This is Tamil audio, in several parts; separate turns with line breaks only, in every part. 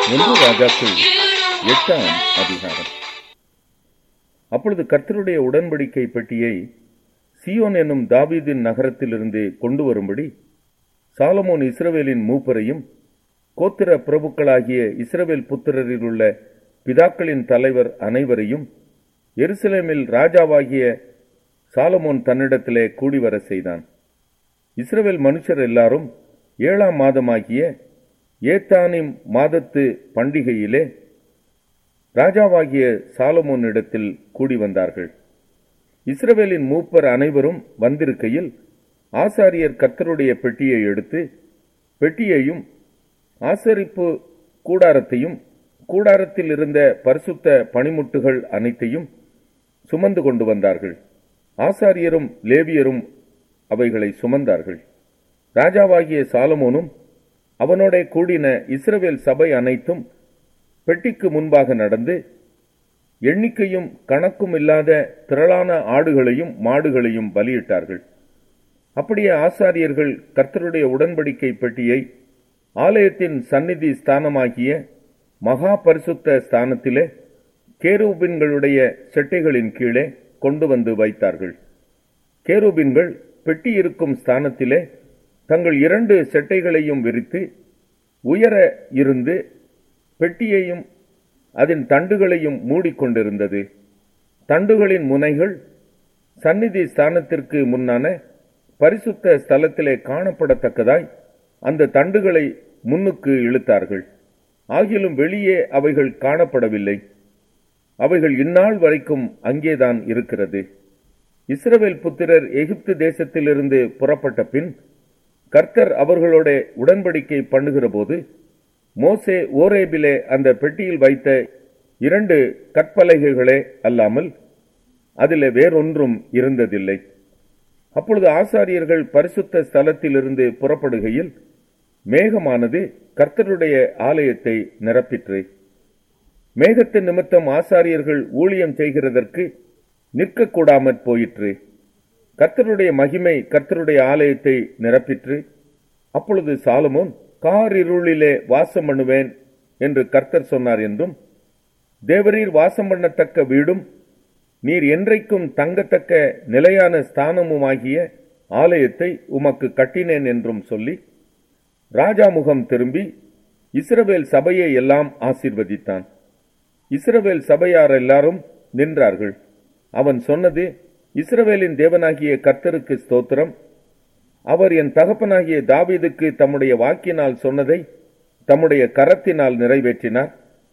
ஒன்று ராஜாக்கள் எட்டாம் அதிகாரம் அப்பொழுது கர்த்தருடைய உடன்படிக்கை பெட்டியை சியோன் என்னும் தாவீதின் நகரத்திலிருந்து கொண்டு வரும்படி சாலமோன் இஸ்ரவேலின் மூப்பரையும் கோத்திர பிரபுக்களாகிய இஸ்ரவேல் புத்திரரில் உள்ள பிதாக்களின் தலைவர் அனைவரையும் எருசலேமில் ராஜாவாகிய சாலமோன் தன்னிடத்திலே கூடிவர செய்தான் இஸ்ரவேல் மனுஷர் எல்லாரும் ஏழாம் மாதமாகிய ஏத்தானிம் மாதத்து பண்டிகையிலே ராஜாவாகிய சாலமோனிடத்தில் கூடி வந்தார்கள் இஸ்ரவேலின் மூப்பர் அனைவரும் வந்திருக்கையில் ஆசாரியர் கர்த்தருடைய பெட்டியை எடுத்து பெட்டியையும் ஆசரிப்பு கூடாரத்தையும் கூடாரத்தில் இருந்த பரிசுத்த பனிமுட்டுகள் அனைத்தையும் சுமந்து கொண்டு வந்தார்கள் ஆசாரியரும் லேவியரும் அவைகளை சுமந்தார்கள் ராஜாவாகிய சாலமோனும் அவனோட கூடின இஸ்ரவேல் சபை அனைத்தும் பெட்டிக்கு முன்பாக நடந்து எண்ணிக்கையும் கணக்கும் இல்லாத திரளான ஆடுகளையும் மாடுகளையும் பலியிட்டார்கள் அப்படியே ஆசாரியர்கள் கர்த்தருடைய உடன்படிக்கை பெட்டியை ஆலயத்தின் சந்நிதி ஸ்தானமாகிய மகா பரிசுத்த ஸ்தானத்திலே கேரூபின்களுடைய செட்டைகளின் கீழே கொண்டு வந்து வைத்தார்கள் கேரூபின்கள் பெட்டி இருக்கும் ஸ்தானத்திலே தங்கள் இரண்டு செட்டைகளையும் விரித்து உயர இருந்து பெட்டியையும் அதன் தண்டுகளையும் மூடிக்கொண்டிருந்தது தண்டுகளின் முனைகள் சந்நிதி ஸ்தானத்திற்கு முன்னான பரிசுத்த ஸ்தலத்திலே காணப்படத்தக்கதாய் அந்த தண்டுகளை முன்னுக்கு இழுத்தார்கள் ஆகிலும் வெளியே அவைகள் காணப்படவில்லை அவைகள் இந்நாள் வரைக்கும் அங்கேதான் இருக்கிறது இஸ்ரவேல் புத்திரர் எகிப்து தேசத்திலிருந்து புறப்பட்ட பின் கர்த்தர் அவர்களோட உடன்படிக்கை பண்ணுகிற போது மோசே ஓரேபிலே அந்த பெட்டியில் வைத்த இரண்டு கற்பலகைகளே அல்லாமல் அதில் வேறொன்றும் இருந்ததில்லை அப்பொழுது ஆசாரியர்கள் பரிசுத்த ஸ்தலத்திலிருந்து புறப்படுகையில் மேகமானது கர்த்தருடைய ஆலயத்தை நிரப்பிற்று மேகத்தின் நிமித்தம் ஆசாரியர்கள் ஊழியம் செய்கிறதற்கு நிற்கக்கூடாமற் போயிற்று கர்த்தருடைய மகிமை கர்த்தருடைய ஆலயத்தை நிரப்பிற்று அப்பொழுது சாலமோன் காரிருளிலே வாசம் பண்ணுவேன் என்று கர்த்தர் சொன்னார் என்றும் தேவரீர் வாசம் பண்ணத்தக்க வீடும் நீர் என்றைக்கும் தங்கத்தக்க நிலையான ஸ்தானமுமாகிய ஆலயத்தை உமக்கு கட்டினேன் என்றும் சொல்லி ராஜா முகம் திரும்பி இஸ்ரவேல் சபையை எல்லாம் ஆசீர்வதித்தான் இஸ்ரவேல் சபையார் எல்லாரும் நின்றார்கள் அவன் சொன்னது இஸ்ரவேலின் தேவனாகிய கர்த்தருக்கு ஸ்தோத்திரம் அவர் என் தகப்பனாகிய தாவீதுக்கு தம்முடைய வாக்கினால் சொன்னதை தம்முடைய கரத்தினால் நிறைவேற்றினார்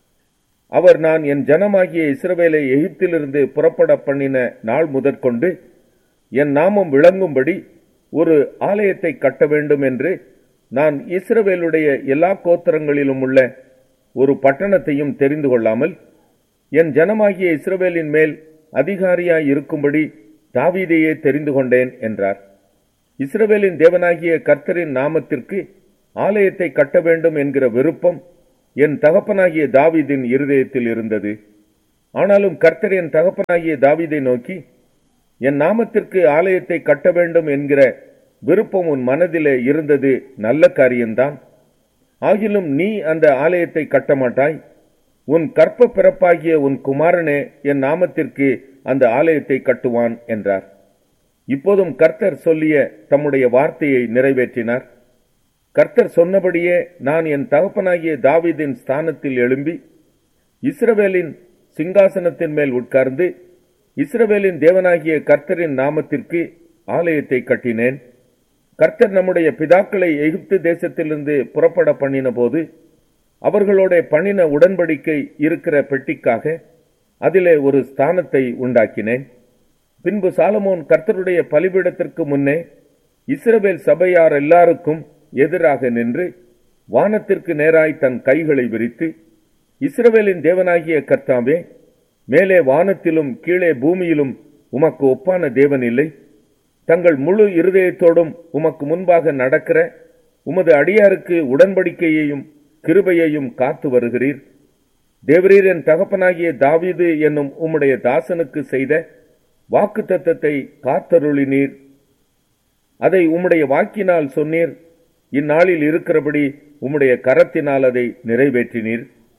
அவர் நான் என் ஜனமாகிய இஸ்ரவேலை எகிப்திலிருந்து புறப்பட பண்ணின நாள் முதற்கொண்டு என் நாமம் விளங்கும்படி ஒரு ஆலயத்தை கட்ட வேண்டும் என்று நான் இஸ்ரவேலுடைய எல்லா கோத்திரங்களிலும் உள்ள ஒரு பட்டணத்தையும் தெரிந்து கொள்ளாமல் என் ஜனமாகிய இஸ்ரவேலின் மேல் அதிகாரியாய் இருக்கும்படி தாவீதையே தெரிந்து கொண்டேன் என்றார் இஸ்ரவேலின் தேவனாகிய கர்த்தரின் நாமத்திற்கு ஆலயத்தை கட்ட வேண்டும் என்கிற விருப்பம் என் தகப்பனாகிய தாவீதின் இருதயத்தில் இருந்தது ஆனாலும் கர்த்தர் என் தகப்பனாகிய தாவீதை நோக்கி என் நாமத்திற்கு ஆலயத்தை கட்ட வேண்டும் என்கிற விருப்பம் உன் மனதிலே இருந்தது நல்ல காரியம்தான் ஆகிலும் நீ அந்த ஆலயத்தை கட்ட மாட்டாய் உன் கற்ப பிறப்பாகிய உன் குமாரனே என் நாமத்திற்கு அந்த ஆலயத்தை கட்டுவான் என்றார் இப்போதும் கர்த்தர் சொல்லிய தம்முடைய வார்த்தையை நிறைவேற்றினார் கர்த்தர் சொன்னபடியே நான் என் தகப்பனாகிய தாவீதின் ஸ்தானத்தில் எழும்பி இஸ்ரவேலின் சிங்காசனத்தின் மேல் உட்கார்ந்து இஸ்ரவேலின் தேவனாகிய கர்த்தரின் நாமத்திற்கு ஆலயத்தை கட்டினேன் கர்த்தர் நம்முடைய பிதாக்களை எகிப்து தேசத்திலிருந்து புறப்பட பண்ணின போது அவர்களோட பண்ணின உடன்படிக்கை இருக்கிற பெட்டிக்காக அதிலே ஒரு ஸ்தானத்தை உண்டாக்கினேன் பின்பு சாலமோன் கர்த்தருடைய பலிபீடத்திற்கு முன்னே இஸ்ரவேல் சபையார் எல்லாருக்கும் எதிராக நின்று வானத்திற்கு நேராய் தன் கைகளை விரித்து இஸ்ரவேலின் தேவனாகிய கர்த்தாவே மேலே வானத்திலும் கீழே பூமியிலும் உமக்கு ஒப்பான தேவன் இல்லை தங்கள் முழு இருதயத்தோடும் உமக்கு முன்பாக நடக்கிற உமது அடியாருக்கு உடன்படிக்கையையும் கிருபையையும் காத்து வருகிறீர் தேவரீர் என் தகப்பனாகிய தாவீது என்னும் உம்முடைய தாசனுக்கு செய்த வாக்கு தத்தத்தை காத்தருளினீர் அதை உம்முடைய வாக்கினால் சொன்னீர் இந்நாளில் இருக்கிறபடி உம்முடைய கரத்தினால் அதை நிறைவேற்றினீர்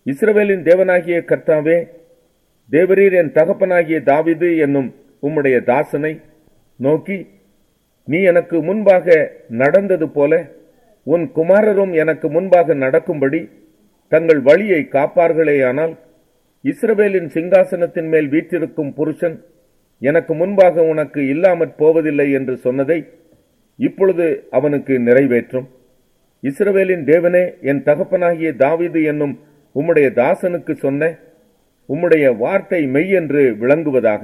இஸ்ரவேலின் தேவனாகிய கர்த்தாவே தேவரீர் என் தகப்பனாகிய தாவிது என்னும் உம்முடைய தாசனை நோக்கி நீ எனக்கு முன்பாக நடந்தது போல உன் குமாரரும் எனக்கு முன்பாக நடக்கும்படி தங்கள் வழியை காப்பார்களேயானால் இஸ்ரவேலின் சிங்காசனத்தின் மேல் வீற்றிருக்கும் புருஷன் எனக்கு முன்பாக உனக்கு இல்லாமற் போவதில்லை என்று சொன்னதை இப்பொழுது அவனுக்கு நிறைவேற்றும் இஸ்ரவேலின் தேவனே என் தகப்பனாகிய தாவிது என்னும் உம்முடைய தாசனுக்கு சொன்ன உம்முடைய வார்த்தை மெய் என்று விளங்குவதாக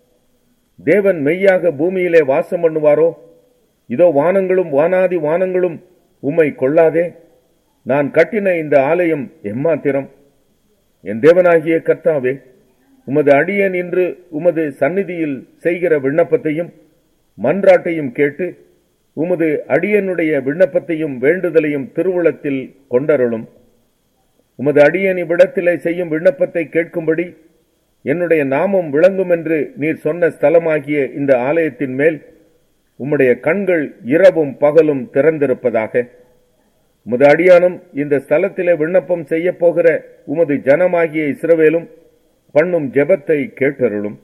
தேவன் மெய்யாக பூமியிலே வாசம் பண்ணுவாரோ இதோ வானங்களும் வானாதி வானங்களும் உம்மை கொள்ளாதே நான் கட்டின இந்த ஆலயம் எம்மாத்திரம் என் தேவனாகிய கர்த்தாவே உமது அடியேன் இன்று உமது சந்நிதியில் செய்கிற விண்ணப்பத்தையும் மன்றாட்டையும் கேட்டு உமது அடியனுடைய விண்ணப்பத்தையும் வேண்டுதலையும் திருவுளத்தில் கொண்டருளும் உமது அடியன் இவ்விடத்திலே செய்யும் விண்ணப்பத்தை கேட்கும்படி என்னுடைய நாமம் விளங்கும் என்று நீர் சொன்ன ஸ்தலமாகிய இந்த ஆலயத்தின் மேல் உம்முடைய கண்கள் இரவும் பகலும் திறந்திருப்பதாக உமது அடியானும் இந்த ஸ்தலத்திலே விண்ணப்பம் செய்ய போகிற உமது ஜனமாகிய இஸ்ரவேலும் பண்ணும் ஜெபத்தை கேட்டருளும்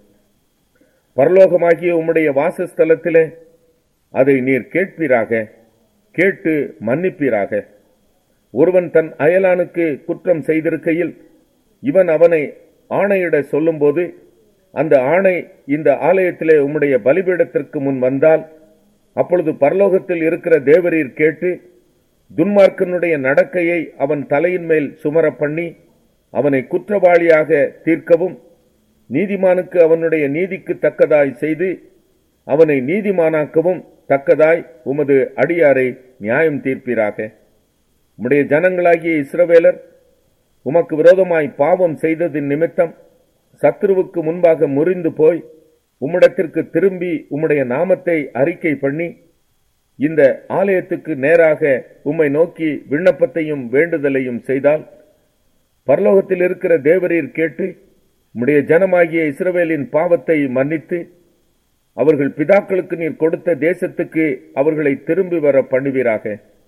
பரலோகமாகிய உம்முடைய வாசஸ்தலத்திலே அதை நீர் கேட்பீராக கேட்டு மன்னிப்பீராக ஒருவன் தன் அயலானுக்கு குற்றம் செய்திருக்கையில் இவன் அவனை ஆணையிட சொல்லும்போது அந்த ஆணை இந்த ஆலயத்திலே உம்முடைய பலிபீடத்திற்கு முன் வந்தால் அப்பொழுது பரலோகத்தில் இருக்கிற தேவரீர் கேட்டு துன்மார்க்கனுடைய நடக்கையை அவன் தலையின் மேல் சுமர பண்ணி அவனை குற்றவாளியாக தீர்க்கவும் நீதிமானுக்கு அவனுடைய நீதிக்கு தக்கதாய் செய்து அவனை நீதிமானாக்கவும் தக்கதாய் உமது அடியாரை நியாயம் தீர்ப்பீராக உம்முடைய ஜனங்களாகிய இஸ்ரவேலர் உமக்கு விரோதமாய் பாவம் செய்ததின் நிமித்தம் சத்ருவுக்கு முன்பாக முறிந்து போய் உம்மிடத்திற்கு திரும்பி உம்முடைய நாமத்தை அறிக்கை பண்ணி இந்த ஆலயத்துக்கு நேராக உம்மை நோக்கி விண்ணப்பத்தையும் வேண்டுதலையும் செய்தால் பரலோகத்தில் இருக்கிற தேவரீர் கேட்டு உம்முடைய ஜனமாகிய இஸ்ரவேலின் பாவத்தை மன்னித்து அவர்கள் பிதாக்களுக்கு நீர் கொடுத்த தேசத்துக்கு அவர்களை திரும்பி வர பண்ணுவீராக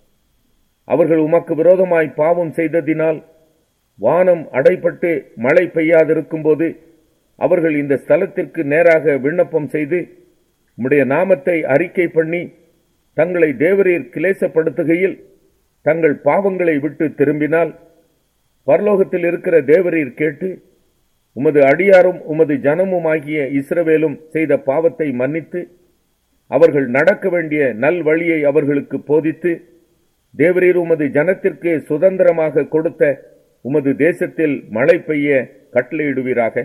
அவர்கள் உமக்கு விரோதமாய் பாவம் செய்ததினால் வானம் அடைப்பட்டு மழை பெய்யாதிருக்கும்போது அவர்கள் இந்த ஸ்தலத்திற்கு நேராக விண்ணப்பம் செய்து உம்முடைய நாமத்தை அறிக்கை பண்ணி தங்களை தேவரீர் கிளேசப்படுத்துகையில் தங்கள் பாவங்களை விட்டு திரும்பினால் பரலோகத்தில் இருக்கிற தேவரீர் கேட்டு உமது அடியாரும் உமது ஜனமுமாகிய இஸ்ரவேலும் செய்த பாவத்தை மன்னித்து அவர்கள் நடக்க வேண்டிய நல் வழியை அவர்களுக்கு போதித்து தேவரீர் உமது ஜனத்திற்கு சுதந்திரமாக கொடுத்த உமது தேசத்தில் மழை பெய்ய கட்டளையிடுவீராக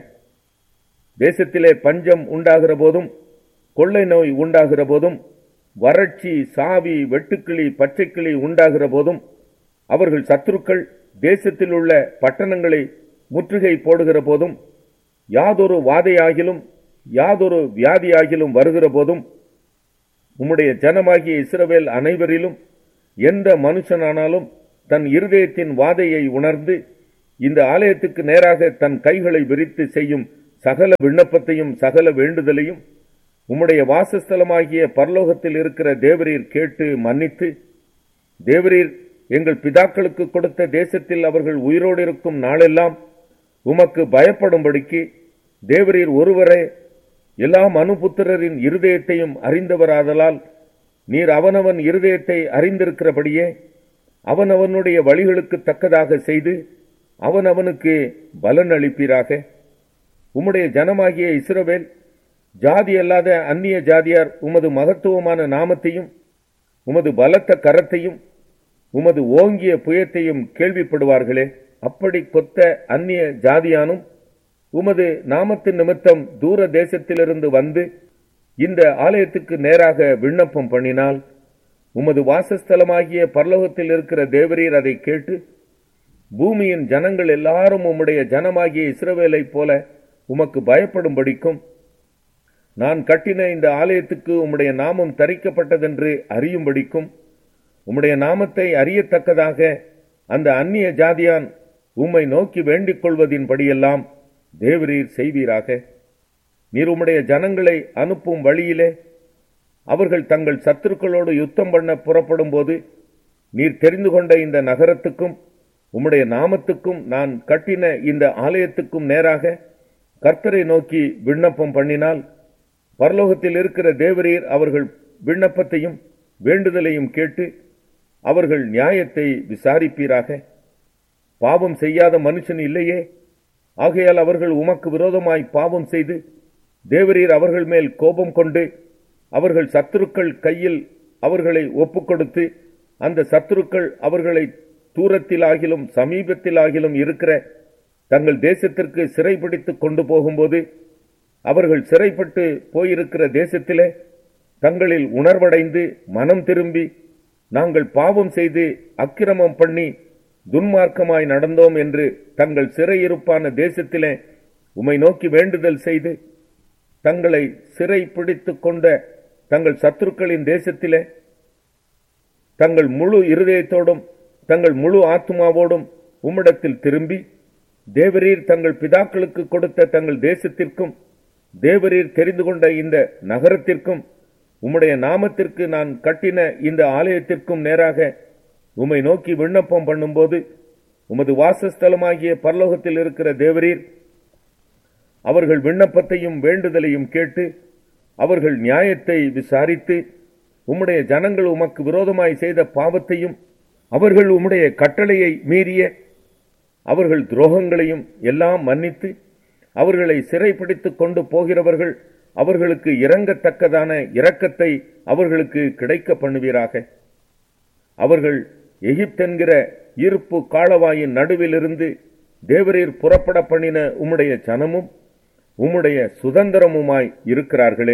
தேசத்திலே பஞ்சம் உண்டாகிற போதும் கொள்ளை நோய் உண்டாகிற போதும் வறட்சி சாவி வெட்டுக்கிளி பச்சைக்கிளி உண்டாகிற போதும் அவர்கள் சத்துருக்கள் தேசத்தில் உள்ள பட்டணங்களை முற்றுகை போடுகிற போதும் யாதொரு வாதையாகிலும் யாதொரு வியாதியாகிலும் வருகிற போதும் உம்முடைய ஜனமாகிய இஸ்ரவேல் அனைவரிலும் எந்த மனுஷனானாலும் தன் இருதயத்தின் வாதையை உணர்ந்து இந்த ஆலயத்துக்கு நேராக தன் கைகளை விரித்து செய்யும் சகல விண்ணப்பத்தையும் சகல வேண்டுதலையும் உம்முடைய வாசஸ்தலமாகிய பரலோகத்தில் இருக்கிற தேவரீர் கேட்டு மன்னித்து தேவரீர் எங்கள் பிதாக்களுக்கு கொடுத்த தேசத்தில் அவர்கள் உயிரோடு இருக்கும் நாளெல்லாம் உமக்கு பயப்படும்படிக்கு தேவரீர் ஒருவரே எல்லா மனுபுத்திரரின் இருதயத்தையும் அறிந்தவராதலால் நீர் அவனவன் இருதயத்தை அறிந்திருக்கிறபடியே அவனவனுடைய வழிகளுக்கு தக்கதாக செய்து அவனவனுக்கு பலன் அளிப்பீராக உம்முடைய ஜனமாகிய இஸ்ரவேல் ஜாதி அல்லாத அந்நிய ஜாதியார் உமது மகத்துவமான நாமத்தையும் உமது பலத்த கரத்தையும் உமது ஓங்கிய புயத்தையும் கேள்விப்படுவார்களே அப்படி கொத்த அந்நிய ஜாதியானும் உமது நாமத்தின் நிமித்தம் தூர தேசத்திலிருந்து வந்து இந்த ஆலயத்துக்கு நேராக விண்ணப்பம் பண்ணினால் உமது வாசஸ்தலமாகிய பரலோகத்தில் இருக்கிற தேவரீர் அதை கேட்டு பூமியின் ஜனங்கள் எல்லாரும் உம்முடைய ஜனமாகிய இஸ்ரவேலைப் போல உமக்கு பயப்படும்படிக்கும் நான் கட்டின இந்த ஆலயத்துக்கு உம்முடைய நாமம் தரிக்கப்பட்டதென்று அறியும்படிக்கும் உம்முடைய நாமத்தை அறியத்தக்கதாக அந்த அந்நிய ஜாதியான் உம்மை நோக்கி வேண்டிக் கொள்வதின்படியெல்லாம் தேவரீர் செய்வீராக நீர் உம்முடைய ஜனங்களை அனுப்பும் வழியிலே அவர்கள் தங்கள் சத்துருக்களோடு யுத்தம் பண்ண புறப்படும் போது நீர் தெரிந்து கொண்ட இந்த நகரத்துக்கும் உம்முடைய நாமத்துக்கும் நான் கட்டின இந்த ஆலயத்துக்கும் நேராக கர்த்தரை நோக்கி விண்ணப்பம் பண்ணினால் பரலோகத்தில் இருக்கிற தேவரீர் அவர்கள் விண்ணப்பத்தையும் வேண்டுதலையும் கேட்டு அவர்கள் நியாயத்தை விசாரிப்பீராக பாவம் செய்யாத மனுஷன் இல்லையே ஆகையால் அவர்கள் உமக்கு விரோதமாய் பாவம் செய்து தேவரீர் அவர்கள் மேல் கோபம் கொண்டு அவர்கள் சத்துருக்கள் கையில் அவர்களை ஒப்புக்கொடுத்து அந்த சத்துருக்கள் அவர்களை தூரத்திலாகிலும் சமீபத்திலாகிலும் இருக்கிற தங்கள் தேசத்திற்கு சிறைபிடித்து கொண்டு போகும்போது அவர்கள் சிறைப்பட்டு போயிருக்கிற தேசத்திலே தங்களில் உணர்வடைந்து மனம் திரும்பி நாங்கள் பாவம் செய்து அக்கிரமம் பண்ணி துன்மார்க்கமாய் நடந்தோம் என்று தங்கள் சிறையிருப்பான தேசத்திலே உமை நோக்கி வேண்டுதல் செய்து தங்களை சிறை பிடித்துக் கொண்ட தங்கள் சத்துருக்களின் தேசத்திலே தங்கள் முழு இருதயத்தோடும் தங்கள் முழு ஆத்மாவோடும் உம்மிடத்தில் திரும்பி தேவரீர் தங்கள் பிதாக்களுக்கு கொடுத்த தங்கள் தேசத்திற்கும் தேவரீர் தெரிந்து கொண்ட இந்த நகரத்திற்கும் உம்முடைய நாமத்திற்கு நான் கட்டின இந்த ஆலயத்திற்கும் நேராக உம்மை நோக்கி விண்ணப்பம் பண்ணும்போது உமது வாசஸ்தலமாகிய பரலோகத்தில் இருக்கிற தேவரீர் அவர்கள் விண்ணப்பத்தையும் வேண்டுதலையும் கேட்டு அவர்கள் நியாயத்தை விசாரித்து உம்முடைய ஜனங்கள் உமக்கு விரோதமாய் செய்த பாவத்தையும் அவர்கள் உம்முடைய கட்டளையை மீறிய அவர்கள் துரோகங்களையும் எல்லாம் மன்னித்து அவர்களை சிறைப்பிடித்துக் கொண்டு போகிறவர்கள் அவர்களுக்கு இறங்கத்தக்கதான இரக்கத்தை அவர்களுக்கு கிடைக்க பண்ணுவீராக அவர்கள் எகிப்தென்கிற இருப்பு காளவாயின் நடுவிலிருந்து தேவரீர் புறப்பட பண்ணின உம்முடைய ஜனமும் உம்முடைய சுதந்திரமுமாய் இருக்கிறார்களே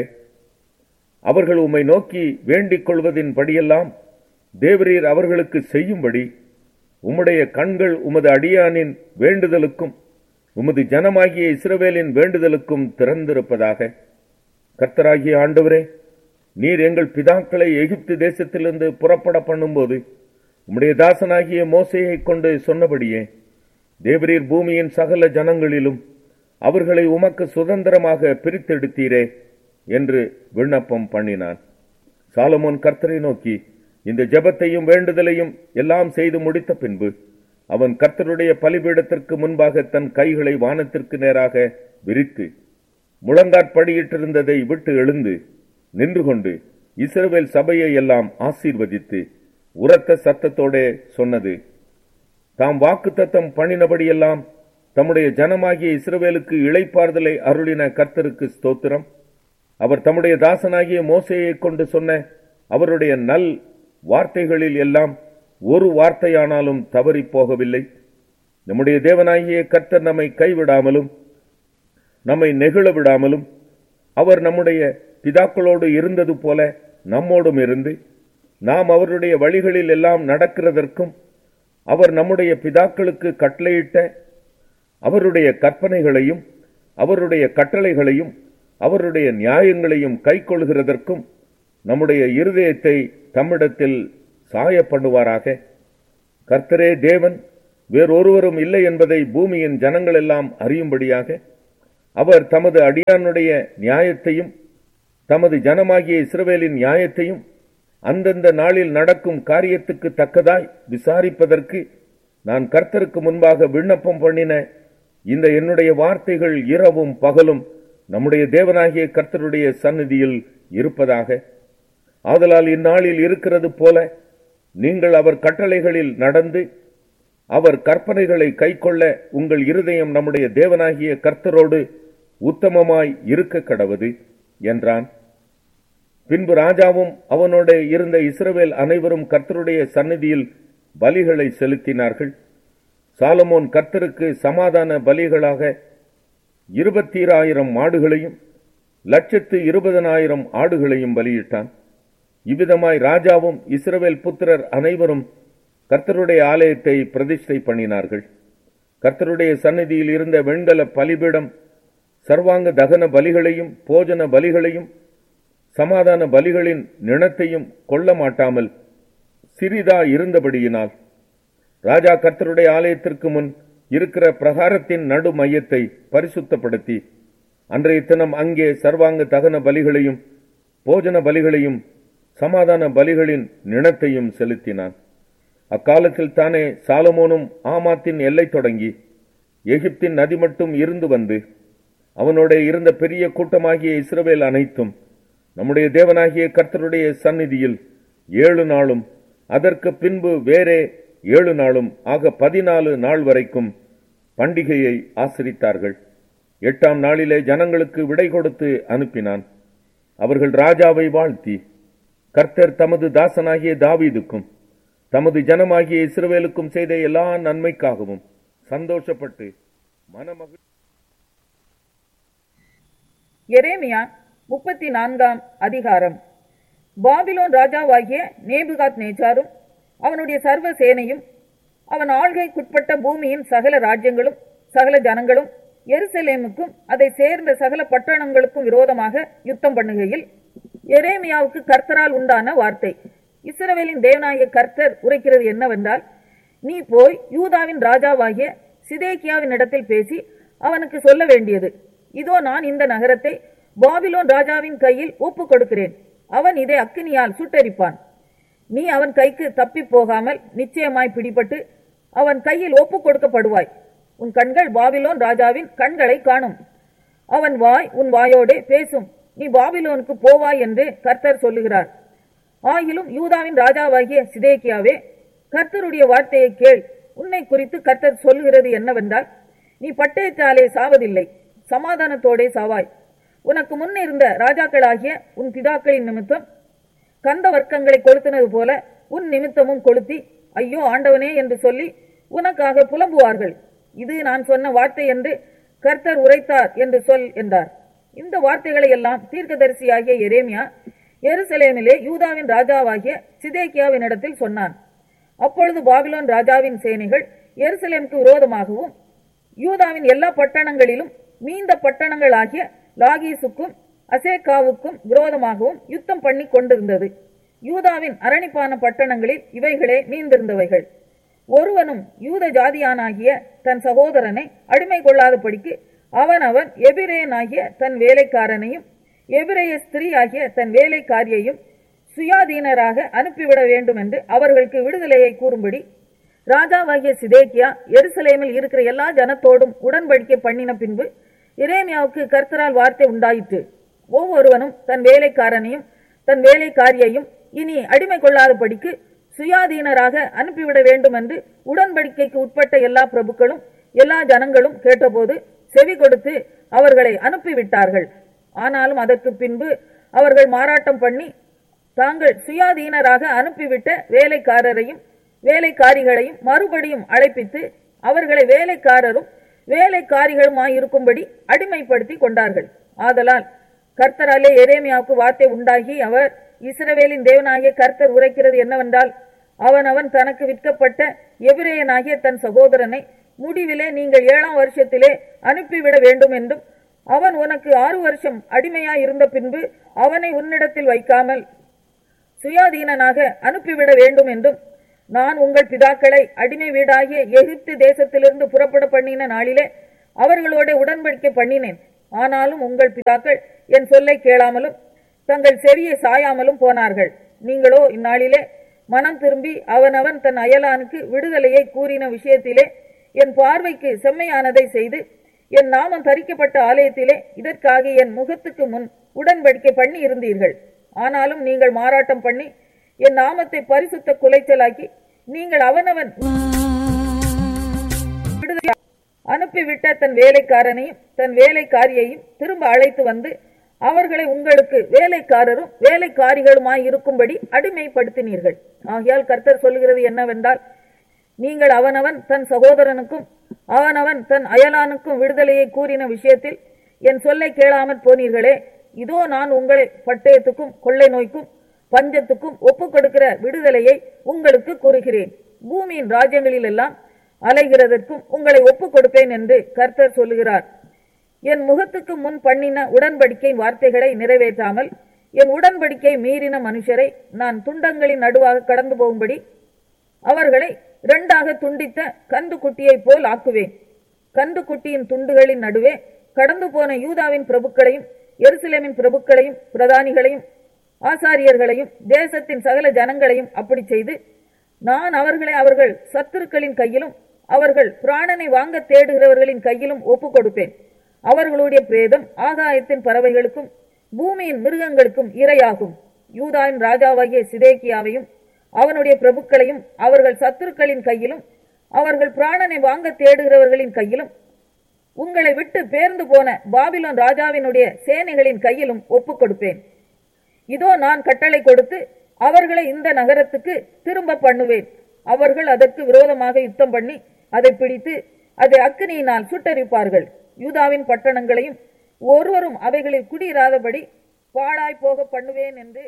அவர்கள் உம்மை நோக்கி வேண்டிக் கொள்வதின் படியெல்லாம் தேவரீர் அவர்களுக்கு செய்யும்படி உம்முடைய கண்கள் உமது அடியானின் வேண்டுதலுக்கும் உமது ஜனமாகிய இஸ்ரவேலின் வேண்டுதலுக்கும் திறந்திருப்பதாக கர்த்தராகிய ஆண்டவரே நீர் எங்கள் பிதாக்களை எகிப்து தேசத்திலிருந்து புறப்பட பண்ணும்போது உம்முடைய தாசனாகிய மோசையை கொண்டு சொன்னபடியே தேவரீர் பூமியின் சகல ஜனங்களிலும் அவர்களை உமக்கு சுதந்திரமாக பிரித்தெடுத்தீரே என்று விண்ணப்பம் பண்ணினான் சாலமோன் கர்த்தரை நோக்கி இந்த ஜெபத்தையும் வேண்டுதலையும் எல்லாம் செய்து முடித்த பின்பு அவன் கர்த்தருடைய பலிபீடத்திற்கு முன்பாக தன் கைகளை வானத்திற்கு நேராக விரித்து முழங்காற்படியிட்டிருந்ததை விட்டு எழுந்து நின்று கொண்டு இஸ்ரவேல் சபையை எல்லாம் ஆசீர்வதித்து உரத்த சத்தத்தோடே சொன்னது தாம் வாக்குத்தத்தம் பண்ணினபடியெல்லாம் தம்முடைய ஜனமாகிய இஸ்ரவேலுக்கு இளைப்பாறுதலை அருளின கர்த்தருக்கு ஸ்தோத்திரம் அவர் தம்முடைய தாசனாகிய மோசையை கொண்டு சொன்ன அவருடைய நல் வார்த்தைகளில் எல்லாம் ஒரு வார்த்தையானாலும் தவறி போகவில்லை நம்முடைய தேவனாகிய கர்த்தர் நம்மை கைவிடாமலும் நம்மை நெகிழ விடாமலும் அவர் நம்முடைய பிதாக்களோடு இருந்தது போல நம்மோடும் இருந்து நாம் அவருடைய வழிகளில் எல்லாம் நடக்கிறதற்கும் அவர் நம்முடைய பிதாக்களுக்கு கட்டளையிட்ட அவருடைய கற்பனைகளையும் அவருடைய கட்டளைகளையும் அவருடைய நியாயங்களையும் கைக்கொள்கிறதற்கும் நம்முடைய இருதயத்தை தம்மிடத்தில் சாய பண்ணுவாராக கர்த்தரே தேவன் வேறொருவரும் இல்லை என்பதை பூமியின் ஜனங்கள் எல்லாம் அறியும்படியாக அவர் தமது அடியானுடைய நியாயத்தையும் தமது ஜனமாகிய இஸ்ரவேலின் நியாயத்தையும் அந்தந்த நாளில் நடக்கும் காரியத்துக்கு தக்கதாய் விசாரிப்பதற்கு நான் கர்த்தருக்கு முன்பாக விண்ணப்பம் பண்ணின இந்த என்னுடைய வார்த்தைகள் இரவும் பகலும் நம்முடைய தேவனாகிய கர்த்தருடைய சந்நிதியில் இருப்பதாக ஆதலால் இந்நாளில் இருக்கிறது போல நீங்கள் அவர் கட்டளைகளில் நடந்து அவர் கற்பனைகளை கைக்கொள்ள உங்கள் இருதயம் நம்முடைய தேவனாகிய கர்த்தரோடு உத்தமமாய் இருக்க கடவது என்றான் பின்பு ராஜாவும் அவனோட இருந்த இஸ்ரவேல் அனைவரும் கர்த்தருடைய சந்நிதியில் பலிகளை செலுத்தினார்கள் சாலமோன் கர்த்தருக்கு சமாதான பலிகளாக இருபத்தீராயிரம் மாடுகளையும் லட்சத்து இருபதனாயிரம் ஆடுகளையும் பலியிட்டான் இவ்விதமாய் ராஜாவும் இஸ்ரவேல் புத்திரர் அனைவரும் கர்த்தருடைய ஆலயத்தை பிரதிஷ்டை பண்ணினார்கள் கர்த்தருடைய சந்நிதியில் இருந்த வெண்கல பலிபீடம் சர்வாங்க தகன பலிகளையும் போஜன பலிகளையும் சமாதான பலிகளின் நிணத்தையும் கொள்ள மாட்டாமல் சிறிதா இருந்தபடியினால் ராஜா கர்த்தருடைய ஆலயத்திற்கு முன் இருக்கிற பிரகாரத்தின் நடு மையத்தை பரிசுத்தப்படுத்தி அன்றைய தினம் அங்கே சர்வாங்க தகன பலிகளையும் போஜன பலிகளையும் சமாதான பலிகளின் நிணத்தையும் செலுத்தினான் அக்காலத்தில் தானே சாலமோனும் ஆமாத்தின் எல்லை தொடங்கி எகிப்தின் நதி மட்டும் இருந்து வந்து அவனோட இருந்த பெரிய கூட்டமாகிய இஸ்ரவேல் அனைத்தும் நம்முடைய தேவனாகிய கர்த்தருடைய சந்நிதியில் ஏழு நாளும் அதற்கு பின்பு வேறே ஏழு நாளும் ஆக பதினாலு நாள் வரைக்கும் பண்டிகையை ஆசரித்தார்கள் எட்டாம் நாளிலே ஜனங்களுக்கு விடை கொடுத்து அனுப்பினான் அவர்கள் ராஜாவை வாழ்த்தி கர்த்தர் தமது தாசனாகிய தாவீதுக்கும் தமது ஜனமாகிய இஸ்ரவேலுக்கும் செய்த எல்லா நன்மைக்காகவும் சந்தோஷப்பட்டு மனமகிழ்
எரேமியா முப்பத்தி நான்காம் அதிகாரம் பாபிலோன் ராஜாவாகிய நேபுகாத் நேச்சாரும் அவனுடைய சர்வ சேனையும் அவன் ஆள்கைக்குட்பட்ட பூமியின் சகல ராஜ்யங்களும் சகல ஜனங்களும் எருசலேமுக்கும் அதை சேர்ந்த சகல பட்டணங்களுக்கும் விரோதமாக யுத்தம் பண்ணுகையில் எரேமியாவுக்கு கர்த்தரால் உண்டான வார்த்தை இஸ்ரவேலின் தேவனாகிய கர்த்தர் உரைக்கிறது என்னவென்றால் நீ போய் யூதாவின் ராஜாவாகிய சிதேக்கியாவின் இடத்தில் பேசி அவனுக்கு சொல்ல வேண்டியது இதோ நான் இந்த நகரத்தை பாபிலோன் ராஜாவின் கையில் ஒப்புக் கொடுக்கிறேன் அவன் இதை அக்கினியால் சுட்டெரிப்பான் நீ அவன் கைக்கு தப்பி போகாமல் நிச்சயமாய் பிடிபட்டு அவன் கையில் ஒப்புக் கொடுக்கப்படுவாய் உன் கண்கள் பாபிலோன் ராஜாவின் கண்களை காணும் அவன் வாய் உன் வாயோடே பேசும் நீ பாபிலோனுக்கு போவாய் என்று கர்த்தர் சொல்லுகிறார் ஆகிலும் யூதாவின் ராஜாவாகிய சிதேக்கியாவே கர்த்தருடைய வார்த்தையை கேள் உன்னை குறித்து கர்த்தர் சொல்லுகிறது என்னவென்றால் நீ பட்டயத்தாலே சாவதில்லை சமாதானத்தோடே சாவாய் உனக்கு முன் இருந்த ராஜாக்களாகிய உன் பிதாக்களின் நிமித்தம் கந்த வர்க்கங்களை கொளுத்தினது போல உன் நிமித்தமும் கொளுத்தி ஐயோ ஆண்டவனே என்று சொல்லி உனக்காக புலம்புவார்கள் இது நான் சொன்ன வார்த்தை என்று கர்த்தர் உரைத்தார் என்று சொல் என்றார் இந்த வார்த்தைகளை எல்லாம் தீர்க்கதரிசியாகிய எரேமியா எருசலேமிலே யூதாவின் ராஜாவாகிய சிதேக்கியாவின் இடத்தில் சொன்னான் அப்பொழுது பாபிலோன் ராஜாவின் சேனைகள் எருசலேமுக்கு விரோதமாகவும் யூதாவின் எல்லா பட்டணங்களிலும் மீந்த பட்டணங்களாகிய லாகீசுக்கும் அசேக்காவுக்கும் விரோதமாகவும் யுத்தம் பண்ணி கொண்டிருந்தது யூதாவின் அரணிப்பான பட்டணங்களில் இவைகளே மீந்திருந்தவைகள் ஒருவனும் யூத ஜாதியானாகிய தன் சகோதரனை அடிமை கொள்ளாதபடிக்கு அவன் அவன் எபிரேயனாகிய தன் வேலைக்காரனையும் எபிரேய ஸ்திரீ ஆகிய தன் வேலைக்காரியையும் சுயாதீனராக அனுப்பிவிட வேண்டும் என்று அவர்களுக்கு விடுதலையை கூறும்படி ராஜாவாகிய சிதேக்கியா எருசலேமில் இருக்கிற எல்லா ஜனத்தோடும் உடன்படிக்கை பண்ணின பின்பு இரேமியாவுக்கு கர்த்தரால் வார்த்தை உண்டாயிற்று ஒவ்வொருவனும் தன் வேலைக்காரனையும் தன் வேலைக்காரியையும் இனி அடிமை கொள்ளாதபடிக்கு சுயாதீனராக அனுப்பிவிட வேண்டும் என்று உடன்படிக்கைக்கு உட்பட்ட எல்லா பிரபுக்களும் எல்லா ஜனங்களும் கேட்டபோது செவி கொடுத்து அவர்களை அனுப்பிவிட்டார்கள் ஆனாலும் அதற்கு பின்பு அவர்கள் மாறாட்டம் பண்ணி தாங்கள் சுயாதீனராக அனுப்பிவிட்ட வேலைக்காரரையும் வேலைக்காரிகளையும் மறுபடியும் அழைப்பித்து அவர்களை வேலைக்காரரும் வேலைக்காரிகளுமாயிருக்கும்படி அடிமைப்படுத்தி கொண்டார்கள் ஆதலால் கர்த்தராலே எரேமியாவுக்கு வார்த்தை உண்டாகி அவர் இஸ்ரவேலின் தேவனாகிய கர்த்தர் உரைக்கிறது என்னவென்றால் அவன் அவன் தனக்கு விற்கப்பட்ட எபிரேயனாகிய தன் சகோதரனை முடிவிலே நீங்கள் ஏழாம் வருஷத்திலே அனுப்பிவிட வேண்டும் என்றும் அவன் உனக்கு ஆறு வருஷம் அடிமையாய் இருந்த பின்பு அவனை உன்னிடத்தில் வைக்காமல் சுயாதீனனாக அனுப்பிவிட வேண்டும் என்றும் நான் உங்கள் பிதாக்களை அடிமை வீடாகிய எகிப்து தேசத்திலிருந்து புறப்பட பண்ணின நாளிலே அவர்களோட உடன்படிக்கை பண்ணினேன் ஆனாலும் உங்கள் பிதாக்கள் என் சொல்லை கேளாமலும் தங்கள் செவியை சாயாமலும் போனார்கள் நீங்களோ இந்நாளிலே மனம் திரும்பி அவனவன் தன் அயலானுக்கு விடுதலையை கூறின விஷயத்திலே என் பார்வைக்கு செம்மையானதை செய்து என் நாமம் தரிக்கப்பட்ட ஆலயத்திலே இதற்காக என் முகத்துக்கு முன் உடன்படிக்கை பண்ணி இருந்தீர்கள் ஆனாலும் நீங்கள் மாறாட்டம் பண்ணி என் நாமத்தை பரிசுத்த குலைச்சலாக்கி நீங்கள் அவனவன் விடுதலை அனுப்பிவிட்ட தன் வேலைக்காரனையும் தன் வேலைக்காரியையும் திரும்ப அழைத்து வந்து அவர்களை உங்களுக்கு வேலைக்காரரும் வேலைக்காரிகளுமாய் இருக்கும்படி அடிமைப்படுத்தினீர்கள் ஆகையால் கர்த்தர் சொல்கிறது என்னவென்றால் நீங்கள் அவனவன் தன் சகோதரனுக்கும் அவனவன் தன் அயலானுக்கும் விடுதலையை கூறின விஷயத்தில் என் சொல்லை கேளாமற் போனீர்களே இதோ நான் உங்களை பட்டயத்துக்கும் கொள்ளை நோய்க்கும் பஞ்சத்துக்கும் ஒப்புக் கொடுக்கிற விடுதலையை உங்களுக்கு கூறுகிறேன் பூமியின் ராஜ்யங்களில் எல்லாம் அலைகிறதற்கும் உங்களை ஒப்புக் கொடுப்பேன் என்று கர்த்தர் சொல்லுகிறார் என் முகத்துக்கு முன் பண்ணின உடன்படிக்கை வார்த்தைகளை நிறைவேற்றாமல் என் உடன்படிக்கை மீறின மனுஷரை நான் துண்டங்களின் நடுவாக கடந்து போகும்படி அவர்களை இரண்டாக துண்டித்த கந்து குட்டியைப் போல் ஆக்குவேன் கந்து குட்டியின் துண்டுகளின் நடுவே கடந்து போன யூதாவின் பிரபுக்களையும் எருசலேமின் பிரபுக்களையும் பிரதானிகளையும் ஆசாரியர்களையும் தேசத்தின் சகல ஜனங்களையும் அப்படி செய்து நான் அவர்களை அவர்கள் சத்துருக்களின் கையிலும் அவர்கள் பிராணனை வாங்க தேடுகிறவர்களின் கையிலும் ஒப்புக் கொடுப்பேன் அவர்களுடைய பிரேதம் ஆகாயத்தின் பறவைகளுக்கும் பூமியின் மிருகங்களுக்கும் இரையாகும் யூதாவின் ராஜாவாகிய சிதேக்கியாவையும் அவனுடைய பிரபுக்களையும் அவர்கள் சத்துருக்களின் கையிலும் அவர்கள் பிராணனை வாங்க தேடுகிறவர்களின் கையிலும் உங்களை விட்டு பேர்ந்து போன பாபிலோன் ராஜாவினுடைய சேனைகளின் கையிலும் ஒப்புக் கொடுப்பேன் இதோ நான் கட்டளை கொடுத்து அவர்களை இந்த நகரத்துக்கு திரும்ப பண்ணுவேன் அவர்கள் அதற்கு விரோதமாக யுத்தம் பண்ணி அதை பிடித்து அதை அக்கினியினால் சுட்டரிப்பார்கள் யூதாவின் பட்டணங்களையும் ஒருவரும் அவைகளில் குடியிராதபடி பாழாய் போக பண்ணுவேன் என்று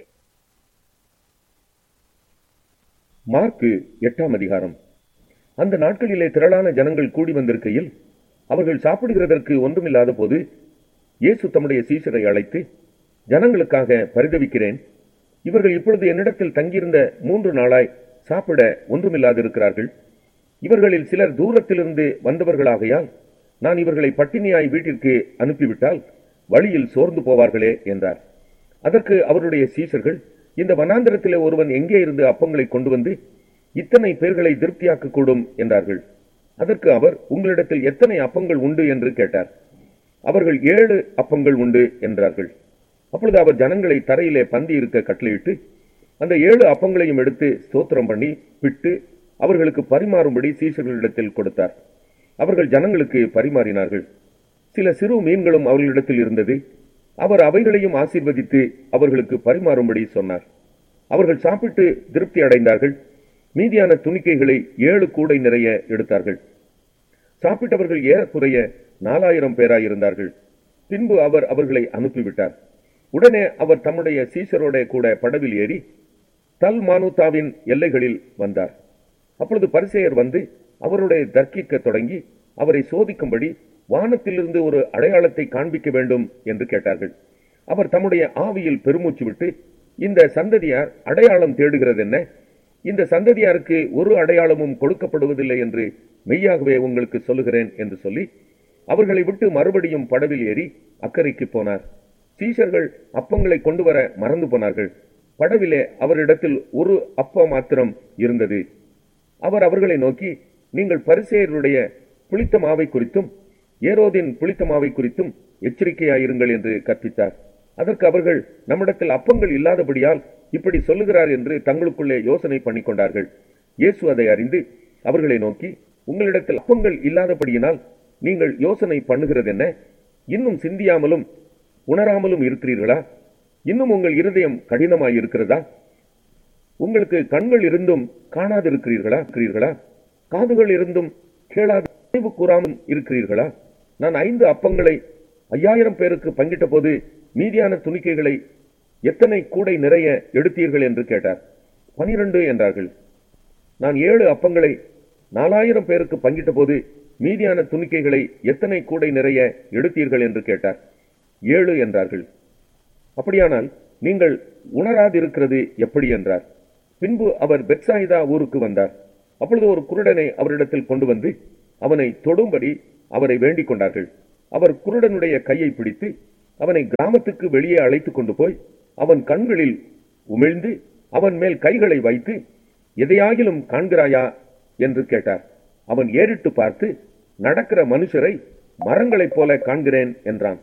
மார்க்கு எட்டாம் அதிகாரம் அந்த நாட்களிலே திரளான ஜனங்கள் கூடி வந்திருக்கையில் அவர்கள் சாப்பிடுகிறதற்கு ஒன்றுமில்லாத போது இயேசு தம்முடைய சீசரை அழைத்து ஜனங்களுக்காக பரிதவிக்கிறேன் இவர்கள் இப்பொழுது என்னிடத்தில் தங்கியிருந்த மூன்று நாளாய் சாப்பிட ஒன்றுமில்லாதிருக்கிறார்கள் இவர்களில் சிலர் தூரத்திலிருந்து வந்தவர்களாகையால் நான் இவர்களை பட்டினியாய் வீட்டிற்கு அனுப்பிவிட்டால் வழியில் சோர்ந்து போவார்களே என்றார் அதற்கு அவருடைய சீசர்கள் இந்த வனாந்திரத்திலே ஒருவன் எங்கே இருந்து அப்பங்களை கொண்டு வந்து இத்தனை பேர்களை திருப்தியாக்க கூடும் என்றார்கள் அதற்கு அவர் உங்களிடத்தில் எத்தனை அப்பங்கள் உண்டு என்று கேட்டார் அவர்கள் ஏழு அப்பங்கள் உண்டு என்றார்கள் அப்பொழுது அவர் ஜனங்களை தரையிலே பந்தி இருக்க கட்டளையிட்டு அந்த ஏழு அப்பங்களையும் எடுத்து ஸ்தோத்திரம் பண்ணி பிட்டு அவர்களுக்கு பரிமாறும்படி சீசர்களிடத்தில் கொடுத்தார் அவர்கள் ஜனங்களுக்கு பரிமாறினார்கள் சில சிறு மீன்களும் அவர்களிடத்தில் இருந்தது அவர் அவைகளையும் ஆசீர்வதித்து அவர்களுக்கு பரிமாறும்படி சொன்னார் அவர்கள் சாப்பிட்டு திருப்தி அடைந்தார்கள் மீதியான துணிக்கைகளை ஏழு கூடை நிறைய எடுத்தார்கள் சாப்பிட்டவர்கள் ஏறக்குறைய நாலாயிரம் பேராயிருந்தார்கள் பின்பு அவர் அவர்களை அனுப்பிவிட்டார் உடனே அவர் தம்முடைய சீசரோட கூட படவில் ஏறி தல் மானுத்தாவின் எல்லைகளில் வந்தார் அப்பொழுது பரிசேயர் வந்து அவருடைய தர்க்கிக்க தொடங்கி அவரை சோதிக்கும்படி வானத்திலிருந்து ஒரு அடையாளத்தை காண்பிக்க வேண்டும் என்று கேட்டார்கள் அவர் தம்முடைய ஆவியில் பெருமூச்சு விட்டு இந்த சந்ததியார் அடையாளம் தேடுகிறது என்ன இந்த சந்ததியாருக்கு ஒரு அடையாளமும் கொடுக்கப்படுவதில்லை என்று மெய்யாகவே உங்களுக்கு சொல்லுகிறேன் என்று சொல்லி அவர்களை விட்டு மறுபடியும் படவில் ஏறி அக்கறைக்கு போனார் சீஷர்கள் அப்பங்களை கொண்டு வர மறந்து போனார்கள் படவிலே அவரிடத்தில் ஒரு அப்பம் மாத்திரம் இருந்தது அவர் அவர்களை நோக்கி நீங்கள் பரிசேயருடைய புளித்த மாவை குறித்தும் ஏரோதின் புளித்த மாவை குறித்தும் எச்சரிக்கையாயிருங்கள் என்று கற்பித்தார் அதற்கு அவர்கள் நம்மிடத்தில் அப்பங்கள் இல்லாதபடியால் இப்படி சொல்லுகிறார் என்று தங்களுக்குள்ளே யோசனை பண்ணிக் கொண்டார்கள் இயேசு அதை அறிந்து அவர்களை நோக்கி உங்களிடத்தில் அப்பங்கள் இல்லாதபடியினால் நீங்கள் யோசனை பண்ணுகிறது என்ன இன்னும் சிந்தியாமலும் உணராமலும் இருக்கிறீர்களா இன்னும் உங்கள் இருதயம் கடினமாய் இருக்கிறதா உங்களுக்கு கண்கள் இருந்தும் காணாதிருக்கிறீர்களா இருக்கிறீர்களா காதுகள் இருந்தும் கேளாத நினைவு கூறாமல் இருக்கிறீர்களா நான் ஐந்து அப்பங்களை ஐயாயிரம் பேருக்கு பங்கிட்ட போது மீதியான துணிக்கைகளை எத்தனை கூடை நிறைய எடுத்தீர்கள் என்று கேட்டார் பனிரெண்டு என்றார்கள் நான் ஏழு அப்பங்களை நாலாயிரம் பேருக்கு பங்கிட்ட போது மீதியான துணிக்கைகளை எத்தனை கூடை நிறைய எடுத்தீர்கள் என்று கேட்டார் ஏழு என்றார்கள் அப்படியானால் நீங்கள் உணராதிருக்கிறது எப்படி என்றார் பின்பு அவர் பெட்சாயிதா ஊருக்கு வந்தார் அப்பொழுது ஒரு குருடனை அவரிடத்தில் கொண்டு வந்து அவனை தொடும்படி அவரை வேண்டிக் கொண்டார்கள் அவர் குருடனுடைய கையை பிடித்து அவனை கிராமத்துக்கு வெளியே அழைத்துக் கொண்டு போய் அவன் கண்களில் உமிழ்ந்து அவன் மேல் கைகளை வைத்து எதையாகிலும் காண்கிறாயா என்று கேட்டார் அவன் ஏறிட்டு பார்த்து நடக்கிற மனுஷரை மரங்களைப் போல காண்கிறேன் என்றான்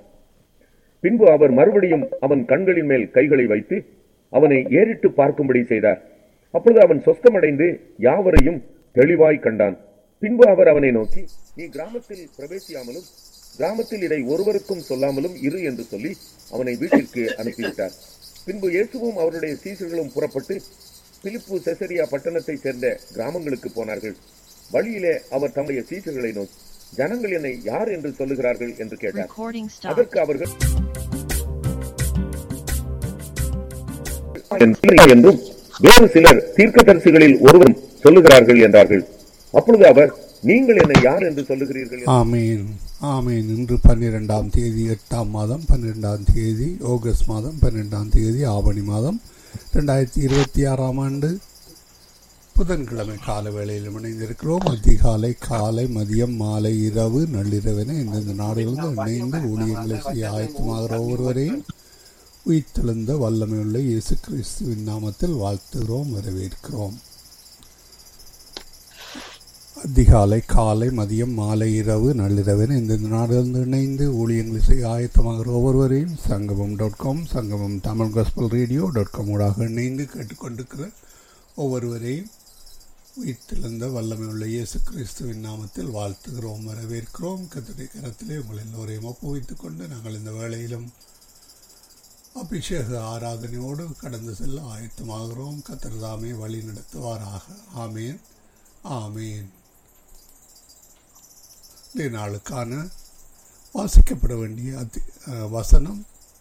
பின்பு அவர் மறுபடியும் அவன் கண்களின் மேல் கைகளை வைத்து அவனை ஏறிட்டு பார்க்கும்படி செய்தார் அப்பொழுது அவன் சொஸ்தமடைந்து யாவரையும் தெளிவாய் கண்டான் பின்பு அவர் அவனை நோக்கி நீ கிராமத்தில் பிரவேசியாமலும் கிராமத்தில் இதை ஒருவருக்கும் சொல்லாமலும் இரு என்று சொல்லி அவனை வீட்டிற்கு அனுப்பிவிட்டார் பின்பு இயேசுவும் அவருடைய சீசர்களும் புறப்பட்டு பிலிப்பு செசரியா பட்டணத்தை சேர்ந்த கிராமங்களுக்கு போனார்கள் வழியிலே அவர் தம்முடைய சீசர்களை நோக்கி ஜனங்கள் என்னை யார் என்று சொல்லுகிறார்கள் என்று கேட்டார்
Recording stopped.
அதற்கு அவர்கள் என்றும் வேறு சிலர் தீர்க்கதரிசிகளில் ஒருவரும் சொல்லுகிறார்கள் என்றார்கள் அப்பொழுது அவர் நீங்கள் என்னை யார் என்று சொல்லுகிறீர்கள் என்று
ஆமீன் ஆமீன் இன்று பன்னிரெண்டாம் தேதி எட்டாம் மாதம் பன்னிரெண்டாம் தேதி ஆகஸ்ட் மாதம் பன்னிரெண்டாம் தேதி ஆவணி மாதம் ரெண்டாயிரத்தி இருபத்தி ஆறாம் ஆண்டு புதன்கிழமை கால வேளையில் இணைந்திருக்கிறோம் அதிகாலை காலை மதியம் மாலை இரவு நள்ளிரவென இந்தந்த நாடுகளிலிருந்து இணைந்து ஊழியங்களை செய்ய ஆயத்தமாகிற ஒவ்வொருவரையும் உயிர்த்தெழுந்த வல்லமையுள்ள இயேசு கிறிஸ்துவின் நாமத்தில் வாழ்த்துகிறோம் வரவேற்கிறோம் அதிகாலை காலை மதியம் மாலை இரவு நள்ளிரவென இந்தந்த நாடுகளில் இணைந்து ஊழியங்களை செய்ய ஆயத்தமாகிற ஒவ்வொருவரையும் சங்கமம் dot com Sangamam Tamil gospel radio dot com ஊடாக இணைந்து கேட்டுக்கொண்டிருக்கிற ஒவ்வொருவரையும் உயிர்த்தெழுந்த வல்லமை உள்ள இயேசு கிறிஸ்துவின் நாமத்தில் வாழ்த்துகிறோம் வரவேற்கிறோம் கத்தடை கரத்திலே உங்கள் எல்லோரையும் ஒப்புவித்துக் கொண்டு நாங்கள் இந்த வேளையிலும் அபிஷேக ஆராதனையோடு கடந்து செல்ல ஆயத்தமாகிறோம் கத்தர் தாமே வழி நடத்துவாராக ஆமேன் ஆமேன் இந்த நாளுக்கான வாசிக்கப்பட வேண்டிய அதி அஹ், வசனம்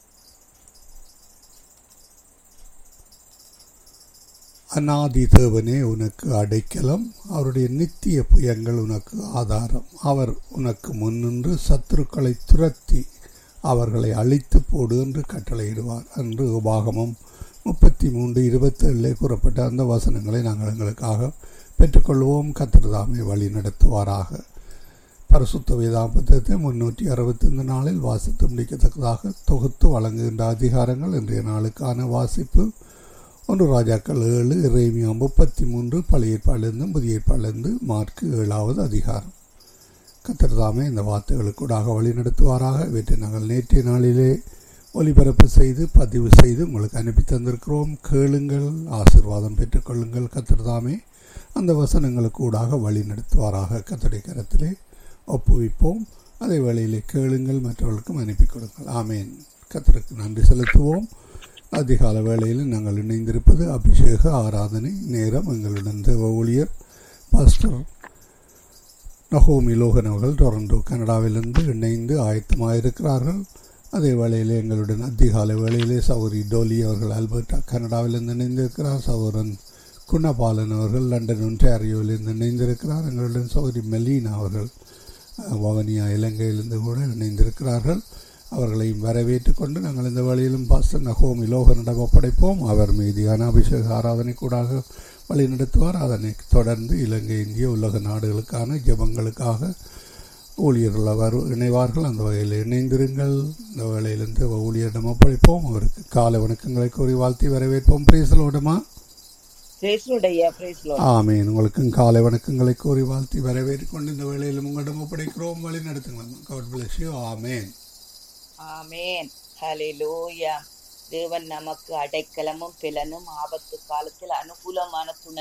அநாதி தேவனே உனக்கு அடைக்கலம் அவருடைய நித்திய புயங்கள் உனக்கு ஆதாரம் அவர் உனக்கு முன்னின்று சத்துருக்களை துரத்தி அவர்களை அழித்து போடு என்று கட்டளையிடுவார் என்று உபாகமம் முப்பத்தி மூன்று இருபத்தேழிலே கூறப்பட்ட அந்த வசனங்களை நாங்கள் எங்களுக்காக பெற்றுக்கொள்வோம் கத்திரதாமை வழி நடத்துவாராக பரிசுத்த வேதாபத்தத்தை முன்னூற்றி அறுபத்தைந்து நாளில் வாசித்து முடிக்கத்தக்கதாக தொகுத்து வழங்குகின்ற அதிகாரங்கள் இன்றைய நாளுக்கான வாசிப்பு ஒன்று ராஜாக்கள் ஏழு இறைமியா முப்பத்தி மூன்று பழைய ஏற்பாடிலிருந்தும் புதிய ஏற்பாடிலிருந்து மார்க்கு ஏழாவது அதிகாரம் கத்திரதாமே இந்த வார்த்தைகளுக்கூடாக வழிநடத்துவாராக இவற்றை நாங்கள் நேற்றைய நாளிலே ஒலிபரப்பு செய்து பதிவு செய்து உங்களுக்கு அனுப்பி தந்திருக்கிறோம் கேளுங்கள் ஆசிர்வாதம் பெற்றுக்கொள்ளுங்கள் கத்திரதாமே அந்த வசனங்களுக்கு ஊடாக வழி நடத்துவாராக கத்தடை கரத்திலே ஒப்புவிப்போம் அதே வேளையிலே கேளுங்கள் மற்றவர்களுக்கும் அனுப்பி கொடுங்கள் ஆமேன் கத்தருக்கு நன்றி செலுத்துவோம் அதிகால வேளையில் நாங்கள் இணைந்திருப்பது அபிஷேக ஆராதனை நேரம் எங்களுடன் தேவ ஊழியர் பாஸ்டர் நகோமி லோகன் அவர்கள் டொரண்டோ கனடாவிலிருந்து இணைந்து ஆயத்தமாக இருக்கிறார்கள் அதே வேளையிலே எங்களுடன் அதிகாலை வேளையிலே சௌரி டோலி அவர்கள் ஆல்பர்டா கனடாவிலிருந்து இணைந்திருக்கிறார் சௌரன் குணபாலன் அவர்கள் லண்டன் ஒன்டாரியோவிலிருந்து இணைந்திருக்கிறார் எங்களுடன் சௌரி மெலீனா அவர்கள் அஹ், வவனியா இலங்கையிலிருந்து கூட இணைந்திருக்கிறார்கள் அவர்களையும் வரவேற்றுக் கொண்டு நாங்கள் இந்த வழியிலும் பாஸ்டர் நகோமி லோகனிடம் ஒப்படைப்போம் அவர் மீதியான அபிஷேக ஆராதனை கூடாக வழி நடத்துவார் அதனை தொடர்ந்து இலங்கை இந்திய உலக நாடுகளுக்கான ஜெபங்களுக்காக ஊழியர்கள் அவர் இணைவார்கள் அந்த வகையில் இணைந்திருங்கள் இந்த வேளையிலிருந்து ஊழியரிடம் ஒப்படைப்போம் அவருக்கு காலை வணக்கங்களை கூறி வாழ்த்தி வரவேற்போம் பிரேசலோடமா
பிரேஸ்லுடைய பிரேஸ்லோ
ஆமீன் உங்களுக்கும் காலை வணக்கங்களை கூறி வாழ்த்தி வரவேற்றுக் கொண்டு இந்த வேளையிலும் உங்களிடம் ஒப்படைக்கிறோம் வழி நடத்துங்கள் God bless you. ஆமேன்
ஆமேன் ஹalleluya தேவன் நமக்கு அடைக்கலமும் பிலனும் ஆபத்து காலத்தில் அனுகூலமான துணை